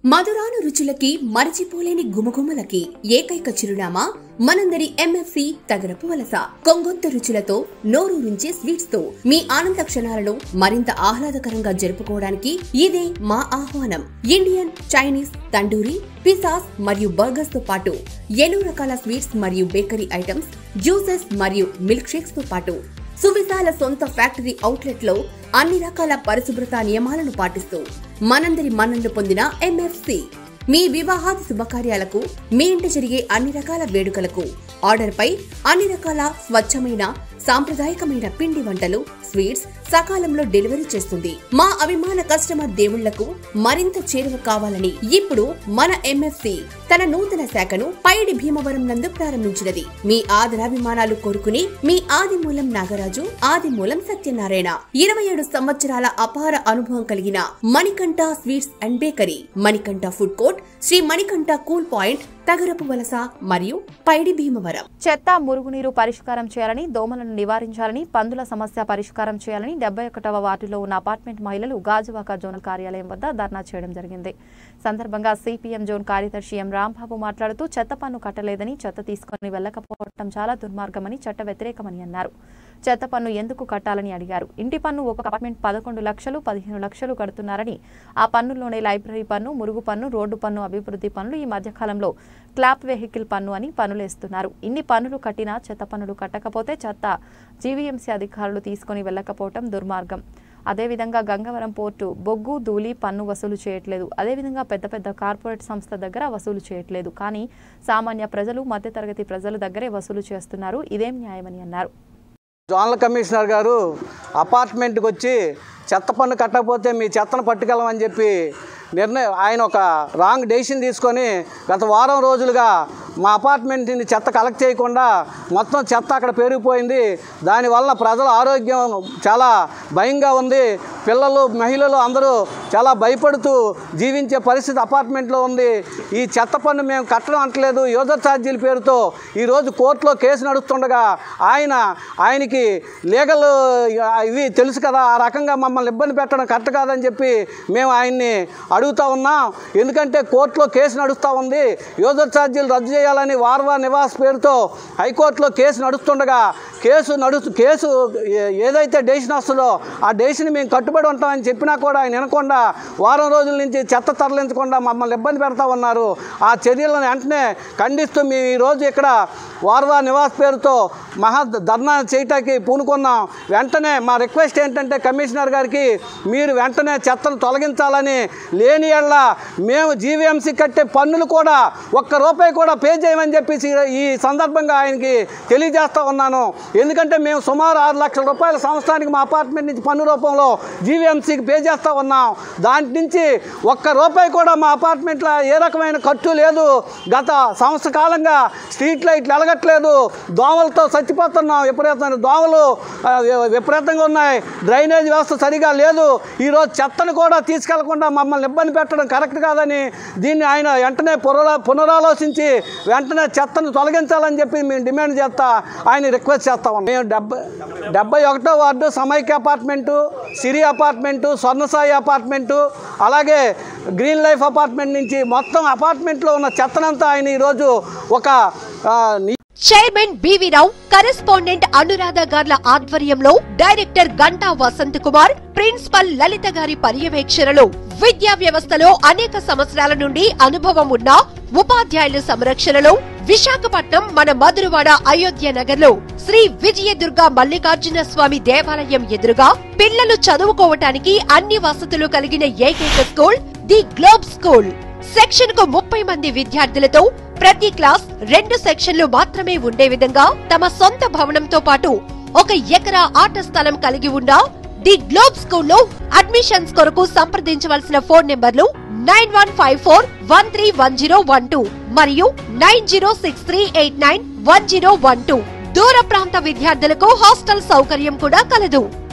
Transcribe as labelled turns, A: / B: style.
A: మధురాను రుచులకి మరచిపోలేని గుమగుమలకి ఏకైక చిరునామా మనందరి ఎంఎఫ్సి తగరపు వలస కొంగొంత రుచులతో నోరూరించే స్వీట్స్ తో మీ ఆనంద క్షణాలను మరింత ఆహ్లాదకరంగా జరుపుకోవడానికి ఇదే మా ఆహ్వానం ఇండియన్ చైనీస్ తండూరి పిసాస్ మరియు బర్గర్స్ తో పాటు ఎన్నో రకాల స్వీట్స్ మరియు బేకరీ ఐటమ్స్ జ్యూసెస్ మరియు మిల్క్ షేక్స్ తో పాటు సువిశాల సొంత ఫ్యాక్టరీ అవుట్లెట్ లో అన్ని రకాల పరిశుభ్రత నియమాలను పాటిస్తూ మనందరి మన్ననలు పొందిన ఎంఎఫ్సి మీ వివాహాది శుభకార్యాలకు మీ ఇంట జరిగే అన్ని రకాల వేడుకలకు ఆర్డర్ పై అన్ని రకాల స్వచ్ఛమైన సాంప్రదాయకమైన పిండి వంటలు స్వీట్స్ సకాలంలో డెలివరీ చేస్తుంది మా అభిమాన కస్టమర్ దేవుళ్లకు మరింత చేరువ కావాలని ఇప్పుడు మన ఎంఎఫ్సి తన నూతన శాఖను పైడి భీమవరం నందు ప్రారంభించినది మీ ఆదరాభిమానాలు కోరుకుని మీ ఆదిమూలం నాగరాజు ఆదిమూలం సత్యనారాయణ ఇరవై ఏడు సంవత్సరాల అపార అనుభవం కలిగిన Manikanta sweets and bakery Manikanta food court Shri Manikanta cool point Tagarapu Valasa మరియు పైడి భీమవరం
B: చెత్త మురుగునీరు పరిష్కారం చేయాలని దోమలను నివారించాలని పందుల సమస్య పరిష్కారం చేయాలని డెబ్బై ఒకటవ వార్డులో ఉన్న అపార్ట్మెంట్ మహిళలు గాజువాక జోనల్ కార్యాలయం వద్ద ధర్నా చేయడం జరిగింది సందర్భంగా సిపిఎం జోన్ కార్యదర్శి ఎం రాంబాబు మాట్లాడుతూ చెత్త పన్ను కట్టలేదని చెత్త తీసుకొని వెళ్లకపోవడం చాలా దుర్మార్గమని చట్ట వ్యతిరేకమని అన్నారు చెత్త పన్ను ఎందుకు కట్టాలని అడిగారు ఇంటి పన్ను ఒక అపార్ట్మెంట్ పదకొండు లక్షలు పదిహేను లక్షలు కడుతున్నారని ఆ పన్నుల్లోనే లైబ్రరీ పన్ను మురుగు పన్ను రోడ్డు పన్ను అభివృద్ధి పనులు ఈ మధ్యకాలంలో క్లాప్ వెహికల్ పన్ను అని పన్నులేస్తున్నారు ఇన్ని పన్నులు కట్టినా చెత్త పన్నులు కట్టకపోతే చెత్త జీవీఎంసీ అధికారులు తీసుకొని వెళ్ళకపోవటం దుర్మార్గం అదేవిధంగా గంగవరం పోర్టు బొగ్గు ధూళి పన్ను వసూలు చేయట్లేదు అదేవిధంగా పెద్ద పెద్ద కార్పొరేట్ సంస్థ దగ్గర వసూలు చేయట్లేదు కానీ సామాన్య ప్రజలు మధ్యతరగతి ప్రజల దగ్గరే వసూలు చేస్తున్నారు ఇదేం న్యాయమని అన్నారు
C: జోనల్ కమిషనర్ గారు అపార్ట్మెంట్కి వచ్చి చెత్త పన్ను కట్టకపోతే మీ చెత్తను పట్టుకెళ్ళమని చెప్పి నిర్ణయం ఆయన ఒక రాంగ్ డెసిషన్ తీసుకొని గత వారం రోజులుగా మా అపార్ట్మెంట్ని చెత్త కలెక్ట్ చేయకుండా మొత్తం చెత్త అక్కడ పెరిగిపోయింది దానివల్ల ప్రజల ఆరోగ్యం చాలా భయంగా ఉంది పిల్లలు మహిళలు అందరూ చాలా భయపడుతూ జీవించే పరిస్థితి అపార్ట్మెంట్లో ఉంది ఈ చెత్త పన్ను మేము కట్టడం అంటలేదు యూజర్ ఛార్జీల పేరుతో ఈరోజు కోర్టులో కేసు నడుస్తుండగా ఆయన ఆయనకి లీగల్ ఇవి తెలుసు కదా ఆ రకంగా మమ్మల్ని ఇబ్బంది పెట్టడం కరెక్ట్ కాదని చెప్పి మేము ఆయన్ని అడుగుతా ఉన్నాం ఎందుకంటే కోర్టులో కేసు నడుస్తూ ఉంది యూజర్ ఛార్జీలు రద్దు చేయాలని వార్వా నివాస్ పేరుతో హైకోర్టులో కేసు నడుస్తుండగా కేసు నడుస్తూ కేసు ఏ- ఏదైతే డెసిషన్ వస్తుందో ఆ డెసిషన్ మేము కట్టుబడి ఉంటామని చెప్పినా కూడా ఆయన వినకుండా వారం రోజుల నుంచి చెత్త తరలించకుండా మమ్మల్ని ఇబ్బంది పెడతా ఉన్నారు ఆ చర్యలను వెంటనే ఖండిస్తూ మేము ఈరోజు ఇక్కడ వార్వా నివాస్ పేరుతో మహా ధర్నా చేయటానికి పూనుకున్నాం వెంటనే మా రిక్వెస్ట్ ఏంటంటే కమిషనర్ గారికి మీరు వెంటనే చెత్తను తొలగించాలని లేని ఎళ్ళ మేము జీవీఎంసీ కట్టే పన్నులు కూడా ఒక్క రూపాయి కూడా పే చేయమని చెప్పేసి ఈ సందర్భంగా ఆయనకి తెలియజేస్తా ఉన్నాను ఎందుకంటే మేము సుమారు ఆరు లక్షల రూపాయల సంవత్సరానికి మా అపార్ట్మెంట్ నుంచి పన్ను రూపంలో జీవీఎంసీకి పే చేస్తూ ఉన్నాం దాని నుంచి ఒక్క రూపాయి కూడా మా అపార్ట్మెంట్లో ఏ రకమైన ఖర్చు లేదు గత సంవత్సర కాలంగా స్ట్రీట్ లైట్లు వెలగట్లేదు దోమలతో చచ్చిపోతున్నాం విపరీతమైన దోమలు ఆ, వి- విపరీతంగా ఉన్నాయి డ్రైనేజ్ వ్యవస్థ సరిగా లేదు ఈరోజు చెత్తను కూడా తీసుకెళ్లకుండా మమ్మల్ని ఇబ్బంది పెట్టడం కరెక్ట్ కాదని దీన్ని ఆయన వెంటనే పునరా పునరాలోచించి వెంటనే చెత్తను తొలగించాలని చెప్పి మేము డిమాండ్ చేస్తా ఆయన రిక్వెస్ట్ చేస్తాం మేము డెబ్బై డెబ్బై ఒకటో ward Samaikya apartment Siri apartment Swarnasai apartment అలాగే గ్రీన్ లైఫ్ అపార్ట్మెంట్ నుంచి మొత్తం అపార్ట్మెంట్లో ఉన్న చెత్తనంతా ఆయన ఈరోజు ఒక ఆ, ని-
D: చైర్మన్ బివి రావు కరెస్పాండెంట్ అనురాధ గార్ల ఆధ్వర్యంలో డైరెక్టర్ గంటా వసంత్ కుమార్ ప్రిన్సిపల్ లలిత గారి పర్యవేక్షణలో విద్యా వ్యవస్థలో అనేక సంవత్సరాల నుండి అనుభవం ఉన్న ఉపాధ్యాయుల సంరక్షణలో విశాఖపట్నం మన మధురవాడ అయోధ్య నగర్ లో శ్రీ విజయదుర్గ మల్లికార్జున స్వామి దేవాలయం ఎదురుగా పిల్లలు చదువుకోవటానికి అన్ని వసతులు కలిగిన ఏకైక school the globe school section కు ముప్పై మంది విద్యార్థులతో ప్రతి క్లాస్ రెండు సెక్షన్లు మాత్రమే ఉండే విధంగా తమ సొంత భవనంతో పాటు ఒక ఎకరా ఆట స్థలం కలిగి ఉన్న ది గ్లోబ్ స్కూల్లో అడ్మిషన్స్ కొరకు సంప్రదించవలసిన phone numbers nine one five four one three one zero one two మరియు nine zero six three eight nine one zero one two దూర ప్రాంత విద్యార్థులకు హాస్టల్ సౌకర్యం కూడా కలదు